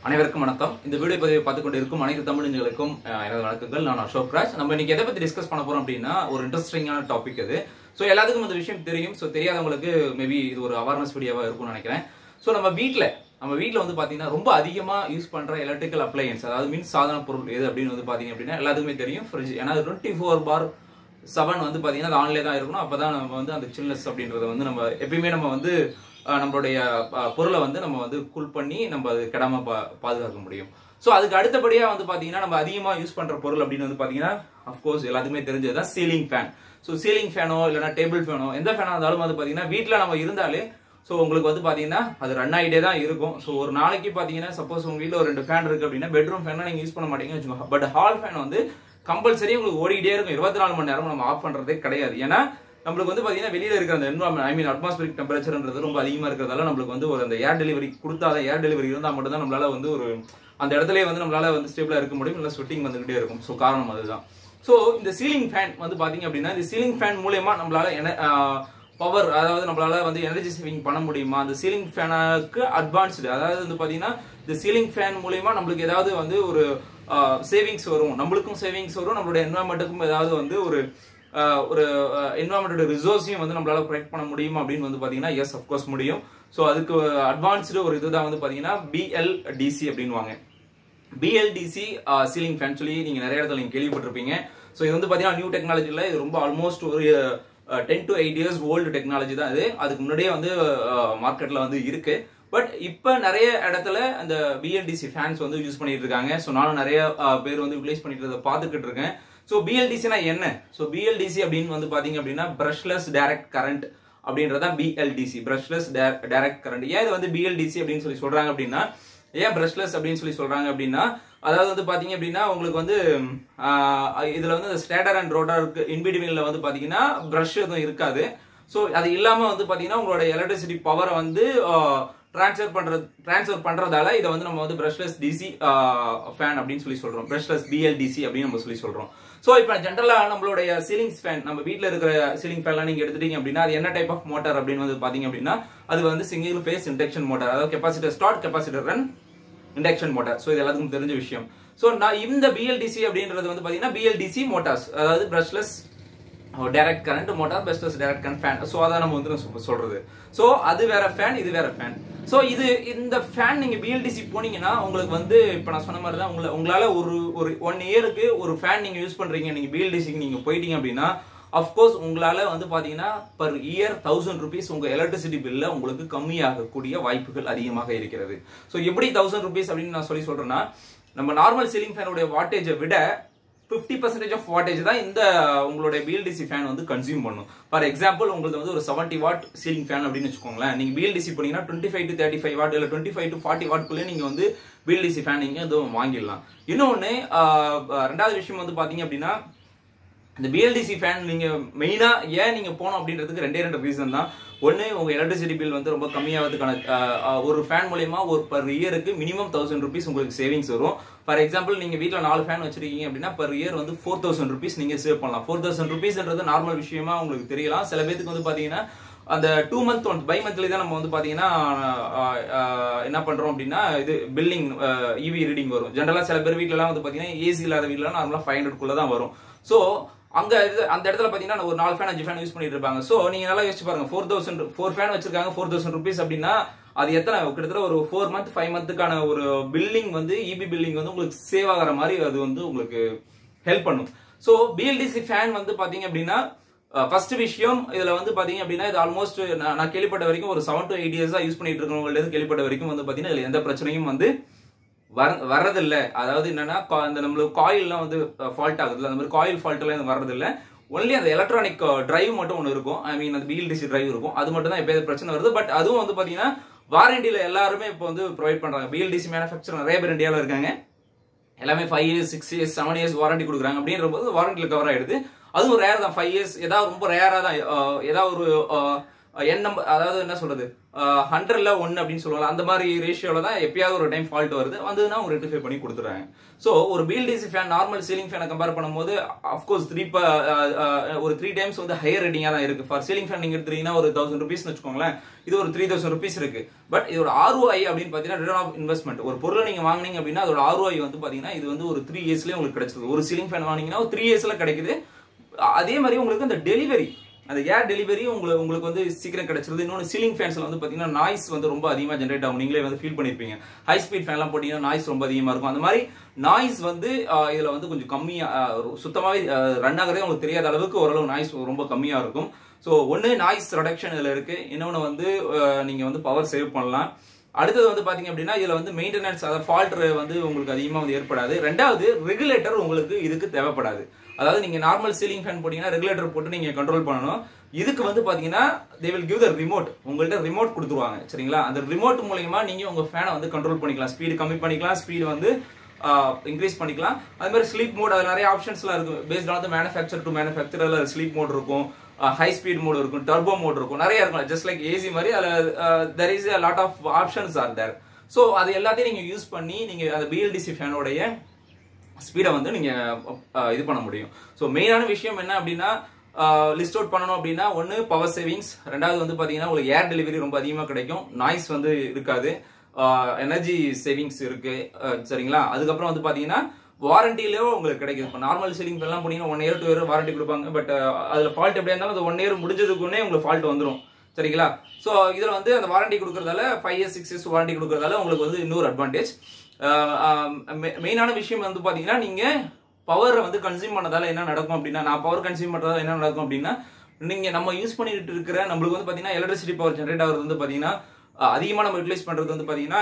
அனைவருக்கும் வணக்கம் இந்த வீடியோ பதிவை பார்த்து கொண்டு இருக்கும் அனைத்து தமிழர்களுக்கும் அஹ், எனது வணக்கங்கள் நான் அசோக் ராஜ் நம்ம இன்னைக்கு எதை பத்தி டிஸ்கஸ் பண்ண போறோம் அப்படின்னா ஒரு இன்ட்ரெஸ்டிங்கான டாபிக் இது ஸோ எல்லாத்துக்கும் இந்த விஷயம் தெரியும் ஸோ தெரியாதவங்களுக்கு மேபி இது ஒரு அவேர்னஸ் வீடியோவா இருக்கும்னு நினைக்கிறேன் ஸோ நம்ம வீட்டில் நம்ம வீட்டில் வந்து பார்த்தீங்கன்னா ரொம்ப அதிகமாக யூஸ் பண்ணுற எலக்ட்ரிக்கல் அப்ளையன்ஸ் அதாவது மின் சாதன பொருள் எது அப்படின்னு வந்து பார்த்தீங்க அப்படின்னா எல்லாத்துக்குமே தெரியும் ஃப்ரிட்ஜ் ஏன்னா டுவெண்ட்டி ஃபோர் பார் செவன் வந்து பார்த்தீங்கன்னா அது ஆன்லேயே தான் இருக்கணும் அப்போ தான் நம்ம வந்து அந்த சில்னஸ் அப்படின்றத வந்து நம்ம எப்பயுமே நம்ம வந்து அஹ், நம்மளுடைய அஹ், பொருளை வந்து நம்ம வந்து கூல் பண்ணி நம்ம அது கெடாம பா பாதுகாக்க முடியும் ஸோ அதுக்கு அடுத்தபடியாக வந்து பார்த்தீங்கன்னா நம்ம அதிகமாக யூஸ் பண்ணுற பொருள் அப்படின்னு வந்து பார்த்தீங்கன்னா அஃப்கோர்ஸ் எல்லாத்துக்குமே தெரிஞ்சது தான் சீலிங் ஃபேன் ஸோ சீலிங் ஃபேனோ இல்லைனா டேபிள் ஃபேனோ எந்த ஃபேனாக இருந்தாலும் வந்து பார்த்தீங்கன்னா வீட்டில் நம்ம இருந்தாலே ஸோ உங்களுக்கு வந்து பார்த்தீங்கன்னா அது ரன் ஆகிட்டே தான் இருக்கும் ஸோ ஒரு நாளைக்கு பார்த்தீங்கன்னா சப்போஸ் உங்கள் வீட்டில் ஒரு ரெண்டு ஃபேன் இருக்குது அப்படின்னா பெட்ரூம் ஃபேனாக நீங்கள் யூஸ் பண்ண மாட்டீங்கன்னு வச்சுக்கோங்க பட் ஹால் ஃபேன் வந்து கம்பல்சரி உங்களுக்கு ஓடிக்கிட்டே இருக்கும் இருபத்தி நாலு மணி நேரம் நம்ம ஆஃப் பண்ணுறதே கிடையாது ஏன்னா நம்மளுக்கு வந்து பார்த்தீங்கன்னா வெளியில் இருக்கிற அந்த என்வரான்மெண்ட் ஐ மீன் அட்மாஸ்பியரிக் டெம்பரேச்சர்ன்றது ரொம்ப அதிகமாக இருக்கிறதால நம்மளுக்கு வந்து ஒரு அந்த ஏர் டெலிவரி கொடுத்தாத ஏர் டெலிவரி இருந்தால் மட்டும் தான் நம்மளால வந்து ஒரு அந்த இடத்துல வந்து நம்மளால வந்து ஸ்டேபிளாக இருக்க முடியும் இல்லை ஸ்வெட்டிங் வந்துகிட்டே இருக்கும் ஸோ காரணம் அதுதான் ஸோ இந்த சீலிங் ஃபேன் வந்து பார்த்தீங்க அப்படின்னா இந்த சீலிங் ஃபேன் மூலயமா நம்மளால என்ன பவர் அதாவது நம்மளால வந்து எனர்ஜி சேவிங் பண்ண முடியுமா அந்த சீலிங் ஃபேனுக்கு அட்வான்ஸ்டு அதாவது வந்து பார்த்தீங்கன்னா இந்த சீலிங் ஃபேன் மூலயமா நம்மளுக்கு ஏதாவது வந்து ஒரு சேவிங்ஸ் வரும் நம்மளுக்கும் சேவிங்ஸ் வரும் நம்மளுடைய என்வரான்மெண்ட்டுக்கும் ஏதாவது வந்து ஒரு ஆஹ், ஒரு என்வரான்மெண்டோட ரிசோர்ஸையும் வந்து நம்மளால ப்ரொடெக்ட் பண்ண முடியுமா அப்படின்னு வந்து பார்த்தீங்கன்னா எஸ் அஃப்கோர்ஸ் முடியும் ஸோ அதுக்கு அட்வான்ஸ்டு ஒரு இதுதான் வந்து பார்த்தீங்கன்னா பிஎல்டிசி அப்படின்வாங்க பிஎல்டிசி சீலிங் ஃபேன் சொல்லி நீங்க நிறைய இடத்துல நீங்க கேள்விப்பட்டிருப்பீங்க ஸோ இது வந்து பார்த்தீங்கன்னா நியூ டெக்னாலஜியில் இது ரொம்ப ஆல்மோஸ்ட் ஒரு ten to eight years old technology தான் இது அதுக்கு முன்னாடியே வந்து மார்க்கெட்டில் வந்து இருக்கு பட் இப்போ நிறைய இடத்துல அந்த பிஎல்டிசி ஃபேன்ஸ் வந்து யூஸ் பண்ணிட்டு இருக்காங்க ஸோ நானும் நிறைய அஹ், பேர் வந்து யூட்டிலைஸ் பண்ணிட்டு இருந்ததை பார்த்துக்கிட்டு இருக்கேன் ஸோ பிஎல்டிசினா என்ன ஸோ பிஎல்டிசி அப்படின்னு வந்து பார்த்தீங்க அப்படின்னா பிரஷ்லெஸ் டைரக்ட் கரண்ட் அப்படின்றதான் பிஎல்டிசி பிரஷ்லெஸ் டைரக்ட் கரண்ட் ஏன் இது வந்து பிஎல்டிசி அப்படின்னு சொல்லி சொல்றாங்க அப்படின்னா ஏன் பிரஷ்லெஸ் அப்படின்னு சொல்லி சொல்றாங்க அப்படின்னா அதாவது வந்து பாத்தீங்க அப்படின்னா உங்களுக்கு வந்து ஆஹ், இதுல வந்து ஸ்டேட்டர் அண்ட் ரோட்டருக்கு இன்பிடிவின்ல வந்து பாத்தீங்கன்னா பிரஷ் எதுவும் இருக்காது ஸோ அது இல்லாம வந்து பாத்தீங்கன்னா உங்களோட எலக்ட்ரிசிட்டி பவரை வந்து ட்ரான்ஸ்ஃபர் பண்றது ட்ரான்ஸ்ஃபர் பண்றதால இதை வந்து நம்ம வந்து பிரஷ்லெஸ் டிசி ஃபேன் அப்படின்னு சொல்லி சொல்றோம் பிரஷ்லெஸ் பிஎல்டிசி அப்படின்னு நம்ம சொல்லி சொல்றோம் ஸோ இப்போ ஜென்ரலா நம்மளுடைய சீலிங் ஃபேன் நம்ம வீட்டில் இருக்கிற சீலிங் ஃபேன்லாம் நீங்க எடுத்துட்டீங்க அப்படின்னா அது என்ன டைப் ஆஃப் மோட்டார் அப்படின்னு வந்து பாத்தீங்க அப்படின்னா அது வந்து சிங்கிள் ஃபேஸ் இண்டக்ஷன் மோட்டார் அதாவது capacitor start capacitor run induction motor so இது எல்லாத்துக்கும் தெரிஞ்ச விஷயம் ஸோ நான் இந்த பிஎல்டிசி அப்படின்றது வந்து பாத்தீங்கன்னா பிஎல்டிசி மோட்டார்ஸ் அதாவது பிரஷ்லெஸ் டைரக்ட் கரண்ட் மோட்டார் பெஸ்டஸ் டைரக்ட் கரண்ட் ஃபேன் ஸோ அதான் நம்ம வந்து சொ- சொல்றது ஸோ அது வேற ஃபேன் இது வேற ஃபேன் ஸோ இது இந்த ஃபேன் நீங்க பிஎல்டிசி போனீங்கன்னா உங்களுக்கு வந்து இப்போ நான் சொன்ன மாதிரி தான் உங்களை உங்களால ஒரு ஒரு ஒன் இயருக்கு ஒரு ஃபேன் நீங்க யூஸ் பண்றீங்க நீங்க பிஎல்டிசிக்கு நீங்க போயிட்டீங்க அப்படின்னா அஃப்கோர்ஸ் உங்களால வந்து பாத்தீங்கன்னா பர் இயர் தௌசண்ட் ருபீஸ் உங்க எலக்ட்ரிசிட்டி பில்ல உங்களுக்கு கம்மியாகக்கூடிய வாய்ப்புகள் அதிகமாக இருக்கிறது ஸோ எப்படி தௌசண்ட் ருபீஸ் அப்படின்னு நான் சொல்லி சொல்றேன்னா நம்ம நார்மல் சீலிங் ஃபேனுடைய வாட்டேஜை விட ஃபிஃப்டி பர்சன்டேஜ் ஆஃப் வாட்டேஜ் தான் இந்த உங்களுடைய பிஎல்டிசி ஃபேன் வந்து கன்சியூம் பண்ணும் ஃபார் எக்ஸாம்பிள் உங்களுக்கு வந்து ஒரு செவன்ட்டி வாட் சீலிங் ஃபேன் அப்படின்னு வச்சுக்கோங்களேன் நீங்க பிஎல்டிசி போனீங்கன்னா twenty five to thirty five watt இல்லை டுவெண்ட்டி ஃபைவ் டு ஃபார்ட்டி வாட்குள்ளே நீங்க வந்து பிஎல்டிசி ஃபேன் நீங்க இதுவும் வாங்கிடலாம் இன்னொன்று ரெண்டாவது விஷயம் வந்து பாத்தீங்க அப்படின்னா இந்த பிஎல்டிசி ஃபேன் நீங்க மெயினா ஏன் நீங்க போனோம் அப்படின்றதுக்கு ரெண்டே ரெண்டு ரீசன் தான் ஒன்னு உங்க எலக்ட்ரிசிட்டி பில் வந்து ரொம்ப கம்மியாகிறதுக்கான அஹ், அஹ், ஒரு ஃபேன் மூலயமா ஒரு பர் இயருக்கு மினிமம் தௌசண்ட் ருபீஸ் உங்களுக்கு சேவிங்ஸ் வரும் ஃபார் எக்ஸாம்பிள் நீங்க வீட்ல நாலு ஃபேன் வச்சிருக்கீங்க அப்படின்னா பர் இயர் வந்து ஃபோர் தௌசண்ட் ருபீஸ் நீங்க சேவ் பண்ணலாம் ஃபோர் தௌசண்ட் ருபீஸ்ன்றது நார்மல் விஷயமா உங்களுக்கு தெரியலாம் சில பேருக்கு வந்து பாத்தீங்கன்னா அந்த two month one by monthly தான் நம்ம வந்து பாத்தீங்கன்னா அஹ், அஹ், என்ன பண்றோம் அப்படின்னா இது பில்லிங் இவி ரீடிங் வரும் ஜென்ரலா சில பேர் வீட்லலாம் வந்து பாத்தீங்கன்னா ஏசி இல்லாத வீட்ல நார்மலா ஃபைவ் ஹண்ட்ரட் குள்ள தான் வரும் ஸோ அங்க இது அந்த இடத்துல பாத்தீங்கன்னா ஒரு நாலு ஃபேன் அஞ்சு ஃபேன் யூஸ் பண்ணிட்டு இருப்பாங்க ஸோ நீங்க நல்லா யோசிச்சு பாருங்க ஃபோர் தௌசண்ட் ஃபோர் ஃபேன் வச்சிருக்காங்க ஃபோர் தௌசண்ட் ருபீஸ் அப்படின்னா அது எத்தனை கிட்டத்தட்ட ஒரு ஃபோர் மந்த் ஃபைவ் மந்த்துக்கான ஒரு பில்லிங் வந்து இபி பில்லிங் வந்து உங்களுக்கு சேவ் ஆகிற மாதிரி அது வந்து உங்களுக்கு ஹெல்ப் பண்ணும் ஸோ பிஎல்டிசி ஃபேன் வந்து பாத்தீங்க அப்படின்னா ஃபர்ஸ்ட் விஷயம் இதுல வந்து பாத்தீங்க அப்படின்னா இது ஆல்மோஸ்ட் நான் கேள்விப்பட்ட வரைக்கும் ஒரு செவன் டு எயிட் இயர்ஸா யூஸ் பண்ணிட்டு இருக்கவங்கள்ட்ட இருந்து கேள்விப்பட்ட வரைக்கும் வந்து பாத்தீங்கன்னா இதுல எந்த பிரச்சனையும் வந்து வர வர்றதில்ல அதாவது என்னன்னா கா- இந்த நம்மளுக்கு காயில்லாம் வந்து ஃபால்ட் ஆகுதுல்ல அந்த மாதிரி காயில் ஃபால்ட் எல்லாம் இது வர்றதில்ல ஒன்லி அந்த எலக்ட்ரானிக் டிரைவ் மட்டும் ஒன்று இருக்கும் ஐ மீன் அந்த பிஎல்டிசி டிரைவ் இருக்கும் அது மட்டும் தான் எப்பயாவது பிரச்சனை வருது பட் அதுவும் வந்து பாத்தீங்கன்னா வாரண்டியில எல்லாருமே இப்போ வந்து ப்ரொவைட் பண்றாங்க பிஎல்டிசி மேனுஃபேக்சர் நிறைய பேர் இந்தியாவில் இருக்காங்க எல்லாமே five years six years seven years warranty கொடுக்குறாங்க அப்படின்ற போது வாரண்டியில் கவர் ஆயிடுது அதுவும் ரேர் தான் ஃபைவ் இயர்ஸ் ஏதாவது ரொம்ப ரேராக தான் அஹ், ஏதாவது ஒரு என் நம்பர் அதாவது என்ன சொல்றது ஹண்ட்ரட்ல ஒன்னு அப்படின்னு சொல்லுவாங்க அந்த மாதிரி ரேஷியோல தான் எப்பயாவது ஒரு டைம் ஃபால்ட் வருது வந்ததுன்னா அவங்க ரெக்டிஃபை பண்ணி கொடுத்துறாங்க ஸோ ஒரு பிஎல்டிசி ஃபேன் நார்மல் சீலிங் ஃபேனை கம்பேர் பண்ணும்போது அஃப்கோர்ஸ் த்ரீ ஒரு த்ரீ டைம்ஸ் வந்து ஹையர் ரேட்டிங்காக தான் இருக்கு ஃபார் சீலிங் ஃபேன் நீங்க எடுத்தீங்கன்னா ஒரு தௌசண்ட் ருபீஸ்னு வச்சுக்கோங்களேன் இது ஒரு த்ரீ தௌசண்ட் ருபீஸ் இருக்கு பட் இதோட ஆர்ஓஐ அப்படின்னு பார்த்தீங்கன்னா ரிட்டர்ன் ஆஃப் இன்வெஸ்ட்மெண்ட் ஒரு பொருளை நீங்க வாங்குனீங்க அப்படின்னா அதோட ஆர்ஓஐ வந்து பாத்தீங்கன்னா இது வந்து ஒரு த்ரீ இயர்ஸ்லேயே உங்களுக்கு கிடைச்சது ஒரு சீலிங் ஃபேன் வாங்கினீங்கன்னா ஒரு த்ரீ இயர்ஸ்ல கிடைக்குது அதே மாதிரி உங்களுக்கு அந்த டெலிவரி அந்த ஏர் டெலிவரி உங்களுக்கு உங்களுக்கு வந்து சீக்கிரம் கிடைச்சிருது இன்னொன்று சீலிங் ஃபேன்ஸ்ல வந்து பாத்தீங்கன்னா நாய்ஸ் வந்து ரொம்ப அதிகமாக ஜென்ரேட் ஆகும் நீங்களே வந்து ஃபீல் பண்ணிருப்பீங்க ஹை ஸ்பீட் ஃபேன்லாம் போட்டீங்கன்னா நாய்ஸ் ரொம்ப அதிகமாக இருக்கும் அந்த மாதிரி நாய்ஸ் வந்து ஆஹ், இதுல வந்து கொஞ்சம் கம்மியா ஆஹ், சுத்தமாவே ரன் ஆகிறதே உங்களுக்கு தெரியாத அளவுக்கு ஓரளவு நாய்ஸ் ரொம்ப கம்மியா இருக்கும் ஸோ ஒன்று நாய்ஸ் ரிடக்ஷன் இதுல இருக்கு இன்னொன்று வந்து ஆஹ், நீங்க வந்து பவர் சேவ் பண்ணலாம் அடுத்தது வந்து பாத்தீங்க அப்படின்னா இதுல வந்து மெயின்டெனன்ஸ் அதாவது ஃபால்ட் வந்து உங்களுக்கு அதிகமா வந்து ஏற்படாது ரெண்டாவது ரெகுலேட்டர் உங்களுக்கு இதுக்கு தேவைப்படாது அதாவது நீங்க நார்மல் சீலிங் ஃபேன் போட்டீங்கன்னா ரெகுலேட்டர் போட்டு நீங்க கண்ட்ரோல் பண்ணணும் இதுக்கு வந்து பாத்தீங்கன்னா they will give the remote உங்கள்ட்ட ரிமோட் கொடுத்துருவாங்க சரிங்களா அந்த ரிமோட் மூலியமா நீங்க உங்க ஃபேனை வந்து கண்ட்ரோல் பண்ணிக்கலாம் ஸ்பீடு கம்மி பண்ணிக்கலாம் ஸ்பீடு வந்து இன்க்ரீஸ் பண்ணிக்கலாம் அது மாதிரி ஸ்லீப் மோட் அது நிறைய ஆப்ஷன்ஸ்லாம் இருக்கு based on manufacture to manufacture அதில் ஸ்லீப் மோட் இருக்கும் ஹை ஸ்பீட் மோட் இருக்கும் டர்போ மோட் இருக்கும் நிறைய இருக்கும் ஜஸ்ட் லைக் ஏசி மாதிரி அதில் there is a lot of options are there so அது எல்லாத்தையும் நீங்க யூஸ் பண்ணி நீங்க அந்த பிஎல்டிசி ஃபேனோடைய ஸ்பீடை வந்து நீங்க அஹ், இது பண்ண முடியும் ஸோ மெயினான விஷயம் என்ன அப்படின்னா லிஸ்ட் அவுட் பண்ணணும் அப்படின்னா ஒன்று பவர் சேவிங்ஸ் ரெண்டாவது வந்து பார்த்தீங்கன்னா உங்களுக்கு ஏர் டெலிவரி ரொம்ப அதிகமாக கிடைக்கும் நாய்ஸ் வந்து இருக்காது எனர்ஜி சேவிங்ஸ் இருக்கு அஹ், சரிங்களா அதுக்கப்புறம் வந்து பார்த்தீங்கன்னா வாரண்டிலேயோ உங்களுக்கு கிடைக்குது இப்போ நார்மல் சீலிங் எல்லாம் போனீங்கன்னா one year two year warranty கொடுப்பாங்க பட் அதில் ஃபால்ட் எப்படியா இருந்தாலும் அந்த ஒன் இயர் முடிஞ்சதுக்குன்னே உங்களுக்கு ஃபால்ட் வந்துடும் சரிங்களா ஸோ இதில் வந்து அந்த வாரண்டி கொடுக்கறதால five years six years warranty கொடுக்கறதால உங்களுக்கு வந்து இன்னொரு அட்வான்டேஜ் மெயினான விஷயம் வந்து பார்த்தீங்கன்னா நீங்கள் பவரை வந்து கன்சியூம் பண்ணதால என்ன நடக்கும் அப்படின்னா நான் பவர் கன்சியூம் பண்றதால என்ன நடக்கும் அப்படின்னா நீங்க நம்ம யூஸ் பண்ணிட்டு இருக்கிற நம்மளுக்கு வந்து பாத்தீங்கன்னா எலக்ட்ரிசிட்டி பவர் ஜென்ரேட் ஆகுறது வந்து பாத்தீங்கன்னா அஹ், அதிகமா நம்ம யூட்டிலைஸ் பண்றது வந்து பாத்தீங்கன்னா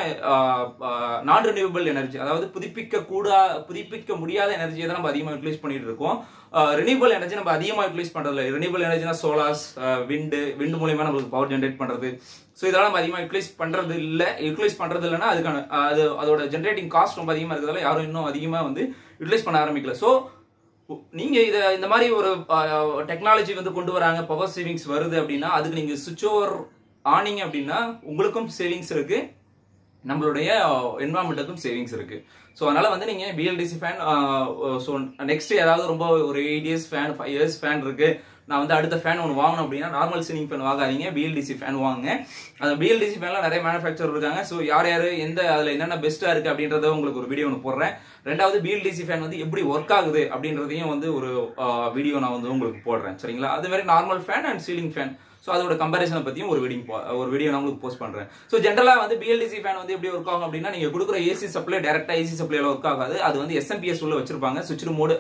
நான் ரினியூவபிள் எனர்ஜி அதாவது புதுப்பிக்க கூடா புதுப்பிக்க முடியாத எனர்ஜியை தான் நம்ம அதிகமா யூட்டிலைஸ் பண்ணிட்டு இருக்கோம் ரினியூவபிள் எனர்ஜி நம்ம அதிகமா யூட்டிலைஸ் பண்றது இல்லை ரினியூவபிள் எனர்ஜினா சோலார்ஸ் விண்டு விண்டு மூலியமா நம்மளுக்கு பவர் ஜென்ரேட் பண்றது ஸோ இதெல்லாம் நம்ம அதிகமாக யூட்டிலைஸ் பண்றது இல்லை யூட்டிலைஸ் பண்றது இல்லைன்னா அதுக்கான அஹ், அது அதோட ஜென்ரேட்டிங் காஸ்ட் ரொம்ப அதிகமா இருக்கிறதால யாரும் இன்னும் அதிகமா வந்து யூட்டிலைஸ் பண்ண ஆரம்பிக்கல ஸோ நீங்க இத இந்த மாதிரி ஒரு டெக்னாலஜி வந்து கொண்டு வராங்க பவர் சேவிங்ஸ் வருது அப்படின்னா அதுக்கு நீங்க சுவிட்ச் ஓவர் ஆனீங்க அப்படின்னா உங்களுக்கும் சேவிங்ஸ் இருக்கு நம்மளுடைய என்வரான்மெண்ட்டுக்கும் சேவிங்ஸ் இருக்கு ஸோ அதனால வந்து நீங்க பிஎல்டிசி ஃபேன் ஸோ நெக்ஸ்ட் ஏதாவது ரொம்ப ஒரு eight years fan five years fan இருக்கு நான் வந்து அடுத்த ஃபேன் ஒன்று வாங்கணும் அப்படின்னா நார்மல் சீலிங் ஃபேன் வாங்காதீங்க பிஎல்டிசி ஃபேன் வாங்குங்க அந்த பிஎல்டிசி ஃபேன்ல நிறைய மேனுஃபேக்சர் இருக்காங்க ஸோ யார் யார் எந்த அதில் என்னென்ன பெஸ்ட்டாக இருக்கு அப்படின்றத உங்களுக்கு ஒரு வீடியோ ஒன்று போடுறேன் ரெண்டாவது பிஎல்டிசி ஃபேன் வந்து எப்படி ஒர்க் ஆகுது அப்படின்றதையும் வந்து ஒரு வீடியோ நான் வந்து உங்களுக்கு போடுறேன் சரிங்களா அது மாதிரி normal fan and ceiling fan so அதோட கம்பேரிசனை பத்தியும் ஒரு வீடியோ ஒரு வீடியோ நான் உங்களுக்கு போஸ்ட் பண்றேன் ஸோ ஜென்ரலாக வந்து பிஎல்டிசி ஃபேன் வந்து எப்படி ஒர்க் ஆகும் அப்படின்னா நீங்க கொடுக்குற ஏசி சப்ளை டேரக்டா ஏசி சப்ளைல ஒர்க் ஆகாது அது வந்து எஸ்எம்பிஎஸ் உள்ள வச்சிருப்பாங்க சுவிட்ச் மோடு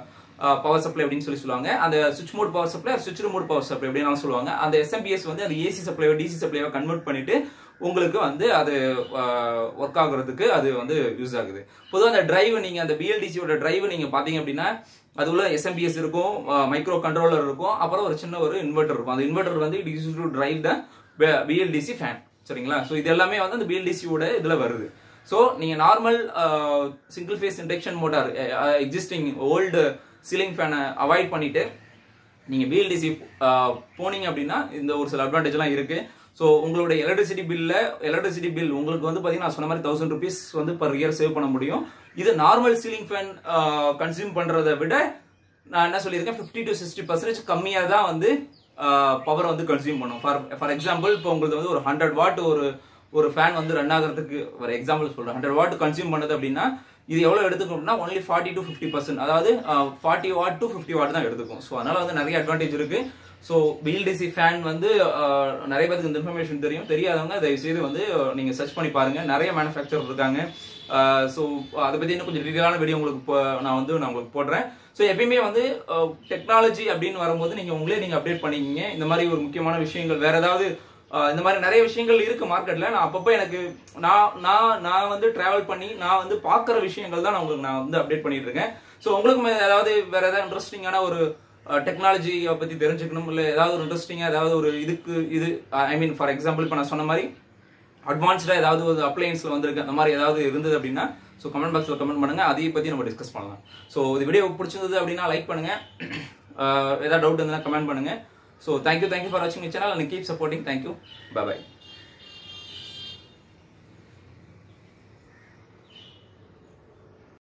பவர் சப்ளை அப்படின்னு சொல்லி சொல்லுவாங்க அந்த சுவிட்ச் மோட் பவர் சப்ளை சுவிட்ச் மோட் பவர் சப்ளை அப்படின்னு சொல்லுவாங்க அந்த எஸ்எம்பிஎஸ் வந்து அந்த ஏசி சப்ளையோ டிசி சப்ளையோ கன்வெர்ட் பண்ணிட்டு உங்களுக்கு வந்து அது ஒர்க் ஆகுறதுக்கு அது வந்து யூஸ் ஆகுது பொதுவாக அந்த டிரைவ் நீங்க அந்த பிஎல்டிசியோட டிரைவ் நீங்க பாத்தீங்க அப்படின்னா அது உள்ள எஸ்எம்பிஎஸ் இருக்கும் மைக்ரோ கண்ட்ரோலர் இருக்கும் அப்புறம் ஒரு சின்ன ஒரு இன்வெர்டர் இருக்கும் அந்த இன்வெர்டர் வந்து it use to drive the BLDC fan சரிங்களா ஸோ இது எல்லாமே வந்து அந்த பிஎல்டிசியோட இதுல வருது ஸோ நீங்க normal single phase induction motor existing old ceiling ஃபேனை அவாய்ட் பண்ணிட்டு நீங்க பிஎல்டிசி போனீங்க அப்படின்னா இந்த ஒரு சில அட்வான்டேஜ்லாம் இருக்கு ஸோ உங்களுடைய எலக்ட்ரிசிட்டி பில்ல எலக்ட்ரிசிட்டி பில் உங்களுக்கு வந்து பாத்தீங்கன்னா நான் சொன்ன மாதிரி தௌசண்ட் ருபீஸ் வந்து பர் இயர் சேவ் பண்ண முடியும் இது நார்மல் சீலிங் ஃபேன் கன்சியூம் பண்றதை விட நான் என்ன சொல்லியிருக்கேன் ஃபிஃப்டி டு சிக்ஸ்டி பர்சன்டேஜ் கம்மியாக தான் வந்து பவர் வந்து கன்சியூம் பண்ணும் ஃபார் ஃபார் எக்ஸாம்பிள் இப்போ உங்களுக்கு வந்து ஒரு ஹண்ட்ரட் வாட் ஒரு ஒரு ஃபேன் வந்து ரன் ஆகிறதுக்கு ஒரு எக்ஸாம்பிள் சொல்றேன் ஹண்ட்ரட் வாட் கன்சியூம் பண்ணுது அப்படின்னா இது எவ்வளவு எடுத்துக்கும் அப்படின்னா only forty to fifty percent அதாவது forty watt to fifty watt தான் எடுத்துக்கும் ஸோ அதனால வந்து நிறைய அட்வான்டேஜ் இருக்கு ஸோ பிஎல்டிசி ஃபேன் வந்து அஹ், நிறைய பேருக்கு இந்த இன்ஃபர்மேஷன் தெரியும் தெரியாதவங்க தயவு செய்து வந்து அஹ், நீங்க சர்ச் பண்ணி பாருங்க நிறைய மேனுஃபேக்சர் இருக்காங்க ஸோ அதை பத்தி இன்னும் கொஞ்சம் டீட்டெயிலான வீடியோ உங்களுக்கு இப்போ- நான் வந்து நான் உங்களுக்கு போடுறேன் ஸோ எப்பயுமே வந்து டெக்னாலஜி அப்படின்னு வரும்போது நீங்க உங்களே நீங்க அப்டேட் பண்ணிக்கிங்க இந்த மாதிரி ஒரு முக்கியமான விஷயங்கள் வேற ஏதாவது ஆஹ் இந்த மாதிரி நிறைய விஷயங்கள் இருக்கு மார்க்கெட்ல நான் அப்பப்போ எனக்கு நான் நான் நான் வந்து டிராவல் பண்ணி நான் வந்து பார்க்குற விஷயங்கள் தான் நான் உங்களுக்கு நான் வந்து அப்டேட் பண்ணிட்டு இருக்கேன் ஸோ உங்களுக்கு மே- ஏதாவது வேற ஏதாவது இன்ட்ரெஸ்டிங்கான ஒரு டெக்னாலஜியை பத்தி தெரிஞ்சுக்கணும் இல்லை ஏதாவது ஒரு இன்ட்ரெஸ்டிங்காக ஏதாவது ஒரு இதுக்கு இது ஐ மீன் ஃபார் எக்ஸாம்பிள் இப்போ நான் சொன்ன மாதிரி அட்வான்ஸ்டாக ஏதாவது ஒரு அப்ளையன்ஸில் வந்திருக்கு அந்த மாதிரி ஏதாவது இருந்தது அப்படின்னா ஸோ கமெண்ட் பாக்ஸில் கமெண்ட் பண்ணுங்க அதையும் பற்றி நம்ம டிஸ்கஸ் பண்ணலாம் ஸோ இந்த வீடியோ பிடிச்சிருந்தது அப்படின்னா லைக் பண்ணுங்க ஆஹ் ஏதாவது டவுட் இருந்தால் கமெண்ட் பண்ணுங்க ஸோ தேங்க்யூ தேங்க்யூ ஃபார் வாட்சிங் channel and keep supporting thank you by